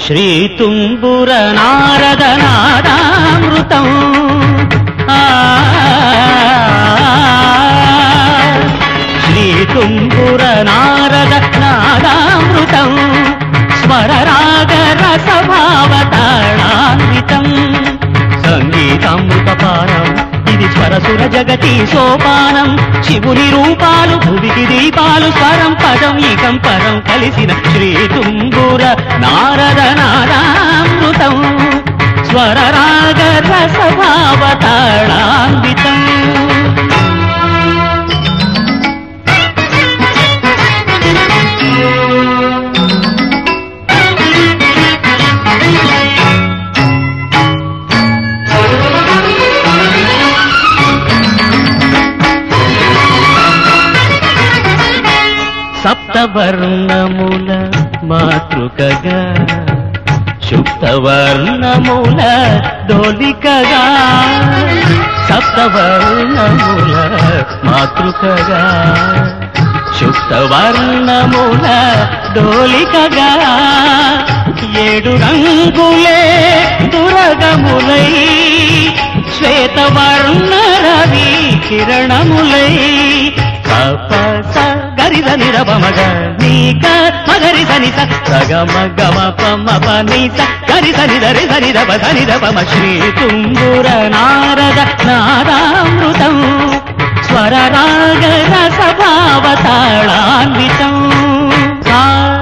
శ్రీ తుంబుర నారద నాదామృతం ఆ, శ్రీ తుంబుర నారద నాదామృతం స్వర రాగ రసభావతాళాన్వితం సంగీతామృతపానం ఇది స్వరసుర జగతి సోపానం శివుని రూపాలు భువికి దీపాలు స్వరం పదం ఈకం పరం కలిసిన శ్రీ తుంబుర నారద నారామృతం స్వర రాగ రసభావతాళాన్వితం సప్తవర్ణముల మాతృకగా శుక్తవర్ణముల డోలికగా సప్తవర్ణముల మాతృకగా శుక్తవర్ణముల డోలికగా ఏడు రంగులే దురగములై శ్వేతవర్ణ రవి కిరణములై సపస గరిద నిరపమగ నీక మగరి సని సగమ గమ పమ పని స గరి సని దరి సని దప సని దపమ శ్రీ తుంగుర నారద నారామృతం స్వర రాగ రసభావతాళాన్వితం సా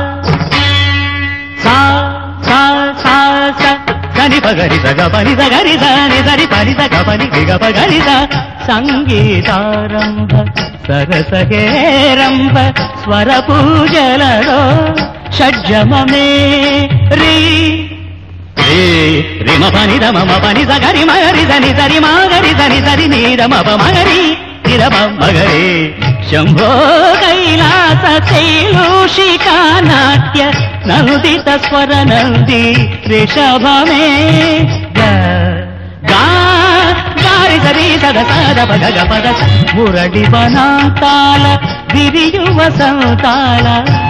సా సా సా స సని పగరి సగ పని సగరి సని సరి పని సగ పని దిగ పగరి స సంగీతారంభ సరసహేరంభ స్వర పూజలలో షడ్జమమే రీ రే రిమ పని రమ పని సగరి మగరి సని సరి మాగరి సని సరి నీరమ మగరి నిరమ మగరి శంభో కైలాస శైలూషికా నాట్య నందిత స్వర నంది రిషభమే గా గా గారి సరి సద సద పద గ పద స. మురడి వనాంతాల విరియు వసంతాల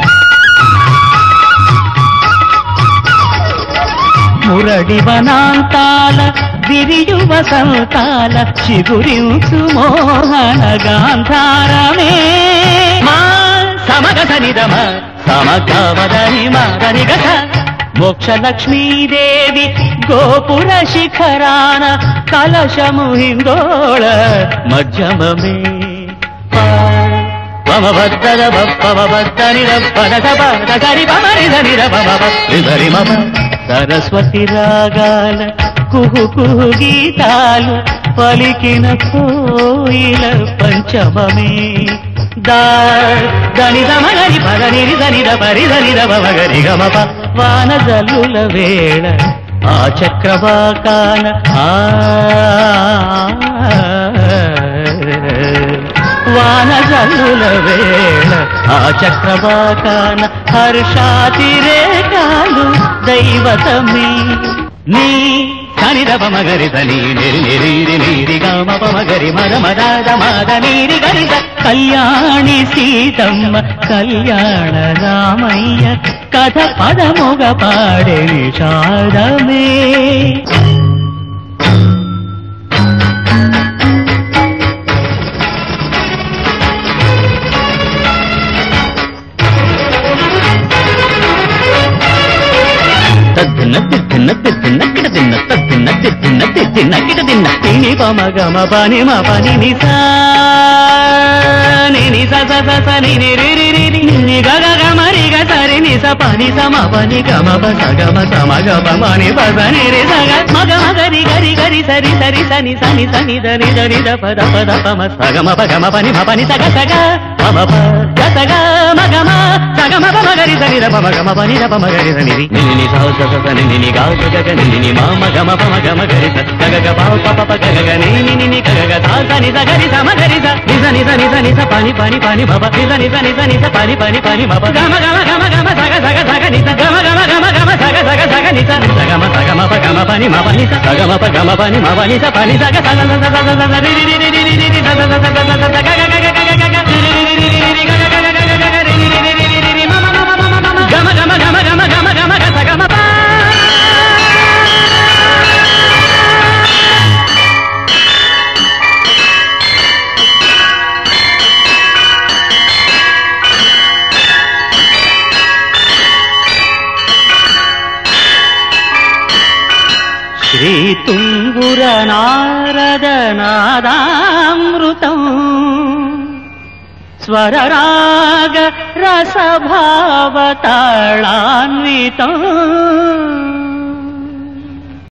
మురడి వనాంతాల విరియు వసంతాల చిగురించు మోహన గాంధారమే మా సమగ సనిదమ సమగవదని మదని గస మోక్ష లక్ష్మీదేవి గోపుర శిఖరాన కలశము హిందోళ మధ్యమమే పమభద్దర పమభద్దని రని పమరి మమ సరస్వతి రాగాల కుహు కుహు గీతాలు పలికిన కోయిల పంచమమే దా దని దమగరి పదని దని పరి దని మగరి గమప వాన జల్లుల వేళ ఆ చక్రవాకాన ఆ వాన జల్లుల వేళ ఆ చక్రవాకాన హర్షాతిరేకాలు దైవతమే నీ సనిదప మగరి సని నిరి నిరి నీరి గామ పమగరి మర మదాద మాద నీరి గరిద కళ్యాణి సీతమ్మ కళ్యాణ రామయ్య కథ పదముగ పాడే నిషాదమే తద్దిన్న తిన్న తిన్న కిడ తిన్న తద్దిన్న తిన్న తిన్న కిడ తిన్న తిని పమ గమ పని మ పని నిసా ని ని స స స స ని ని రి రి రి రి ని గ గ గ మ రి గ స రి ని స ప ని స మ ప ని గ మ ప స గ మ స మ గ ప మ ని ప స ని రి స గ మ గ మ గ రి గ రి గ రి స రి స రి స ని స ని స ని ద ని ద ని ద ప ద ప ద ప మ స గ మ ప గ మ ప ని మ ప ని స గ స గ మ మ ప గ స గ మ గ మ స గ మ ప మ గ రి స ని ద ప మ గ మ ప ని ద ప మ గ రి స ని రి ని ని ని స స స స ని ని ని గ గ గ గ ని ని ని మ మ గ మ ప మ గ మ గ రి స గ గ గ ప ప ప ప గ గ గ ని ని ని ని గ గ గ స స ని స గ రి స మ గ రి స ని స ని స ని స ని స ప ని ప ని ప ని మ ప ని స ని స ని స ని స ప ని ప ని ప ని మ ప గ మ గ మ గ మ గ మ స గ స గ స గ ని స గ మ గ మ గ మ గ మ స గ స గ స గ ని స స గ మ స గ మ ప గ మ ప ని మ ప ని స స గ మ ప గ మ ప ని మ ప ని స ప ని స గ స గ స స స స స రి రి రి రి రి రి రి రి స స స స స స స గ గ గ గ గ గ గ రి రి రి రి రి రి రి గ గ గ గ గ గ గ రి రి రి రి రి రి రి మ మ మ మ మ మ మ గ మ గ మ గ మ గ మ గ మ గ మ గ స గ మ ప శ్రీతుంగుర నారద నాదామృతం స్వరరాగ రసభావతాళాన్వితం